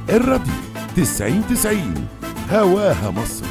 الراديو تسعين تسعين هواها مصر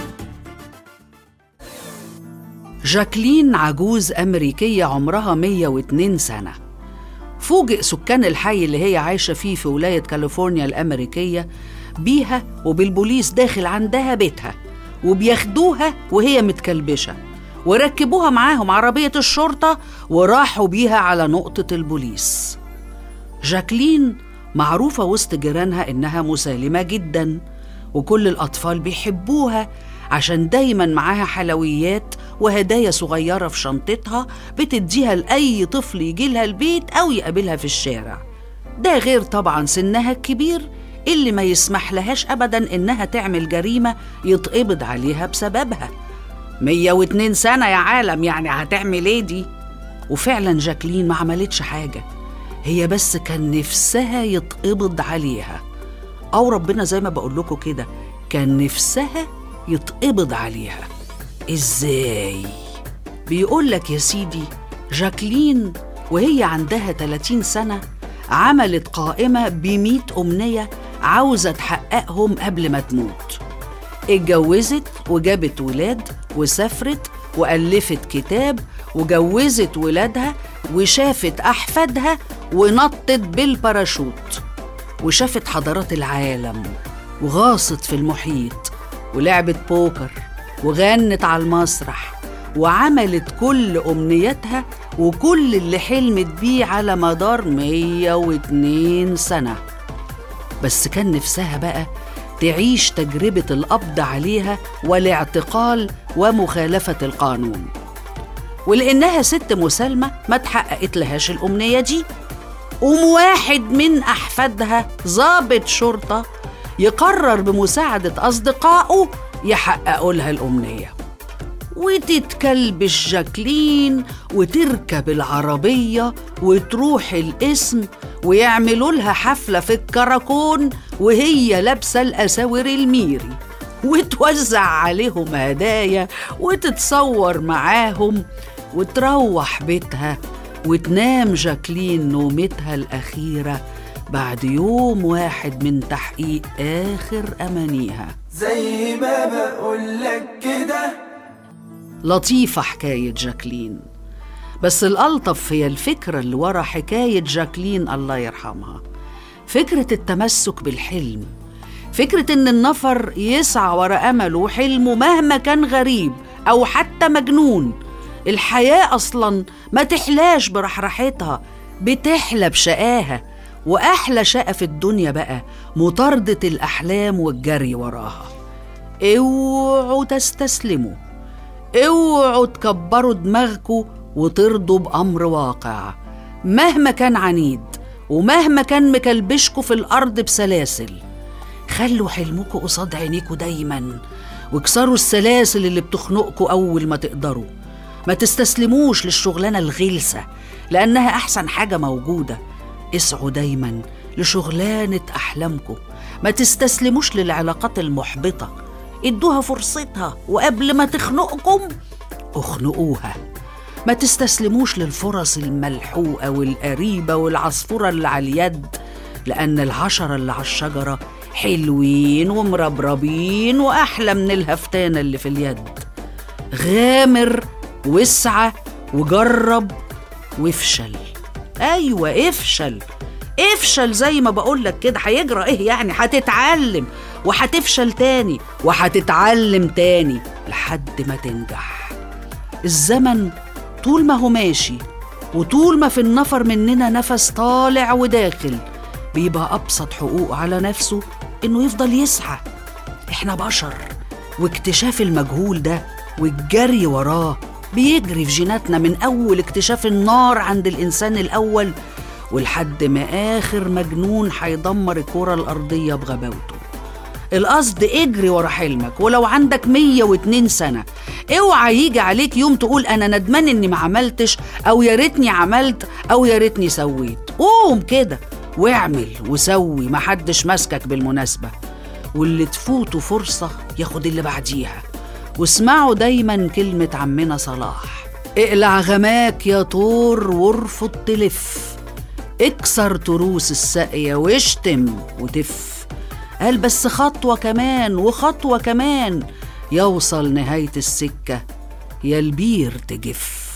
جاكلين عجوز أمريكية عمرها 102 سنة فوجئ سكان الحي اللي هي عايشة فيه في ولاية كاليفورنيا الأمريكية بيها وبالبوليس داخل عندها بيتها وبياخدوها وهي متكلبشة وركبوها معاهم عربية الشرطة وراحوا بيها على نقطة البوليس جاكلين معروفة وسط جيرانها إنها مسالمة جدا وكل الأطفال بيحبوها عشان دايما معاها حلويات وهدايا صغيرة في شنطتها بتديها لأي طفل يجيلها البيت أو يقابلها في الشارع ده غير طبعا سنها الكبير اللي ما يسمح لهاش أبدا إنها تعمل جريمة يتقبض عليها بسببها 102 سنة يا عالم يعني هتعمل ايه دي؟ وفعلا جاكلين ما عملتش حاجة هي بس كان نفسها يتقبض عليها أو ربنا زي ما بقول لكم كده كان نفسها يتقبض عليها إزاي؟ بيقول لك يا سيدي جاكلين وهي عندها 30 سنة عملت قائمة بمية أمنية عاوزة تحققهم قبل ما تموت اتجوزت وجابت ولاد وسافرت وألفت كتاب وجوزت ولادها وشافت أحفادها ونطت بالباراشوت وشافت حضارات العالم وغاصت في المحيط ولعبت بوكر وغنت على المسرح وعملت كل أمنياتها وكل اللي حلمت بيه على مدار 102 سنة بس كان نفسها بقى تعيش تجربة القبض عليها والاعتقال ومخالفة القانون ولأنها ست مسالمة ما تحققت لهاش الأمنية دي قوم واحد من أحفادها ضابط شرطة يقرر بمساعدة أصدقائه يحققوا لها الأمنية وتتكلبش جاكلين وتركب العربية وتروح القسم ويعملوا لها حفلة في الكراكون وهي لابسة الأساور الميري وتوزع عليهم هدايا وتتصور معاهم وتروح بيتها وتنام جاكلين نومتها الأخيرة بعد يوم واحد من تحقيق آخر أمانيها زي ما بقولك كده لطيفة حكاية جاكلين بس الألطف هي الفكرة اللي ورا حكاية جاكلين الله يرحمها فكرة التمسك بالحلم فكرة إن النفر يسعى ورا أمله وحلمه مهما كان غريب أو حتى مجنون الحياة أصلا ما تحلاش برحرحتها بتحلى بشقاها وأحلى شقة في الدنيا بقى مطاردة الأحلام والجري وراها اوعوا تستسلموا اوعوا تكبروا دماغكوا وترضوا بأمر واقع مهما كان عنيد ومهما كان مكلبشكوا في الأرض بسلاسل خلوا حلمكوا قصاد عينيكوا دايما واكسروا السلاسل اللي بتخنقكوا أول ما تقدروا ما تستسلموش للشغلانة الغلسة لأنها أحسن حاجة موجودة اسعوا دايما لشغلانة أحلامكم ما تستسلموش للعلاقات المحبطة ادوها فرصتها وقبل ما تخنقكم اخنقوها ما تستسلموش للفرص الملحوقة والقريبة والعصفورة اللي على اليد لأن العشرة اللي على الشجرة حلوين ومربربين وأحلى من الهفتانة اللي في اليد غامر واسعى وجرب وافشل ايوه افشل افشل زي ما بقولك كده هيجرى ايه يعني هتتعلم وهتفشل تاني وهتتعلم تاني لحد ما تنجح الزمن طول ما هو ماشي وطول ما في النفر مننا نفس طالع وداخل بيبقى أبسط حقوق على نفسه إنه يفضل يسعى إحنا بشر واكتشاف المجهول ده والجري وراه بيجري في جيناتنا من أول اكتشاف النار عند الإنسان الأول ولحد ما آخر مجنون هيدمر الكرة الأرضية بغباوته القصد اجري ورا حلمك ولو عندك 102 سنة اوعى يجي عليك يوم تقول انا ندمان اني ما عملتش او يا ريتني عملت او يا ريتني سويت قوم كده واعمل وسوي محدش ماسكك بالمناسبة واللي تفوته فرصة ياخد اللي بعديها واسمعوا دايما كلمة عمنا صلاح اقلع غماك يا طور وارفض تلف اكسر تروس الساقية واشتم وتف قال بس خطوة كمان وخطوة كمان يوصل نهاية السكة يا البير تجف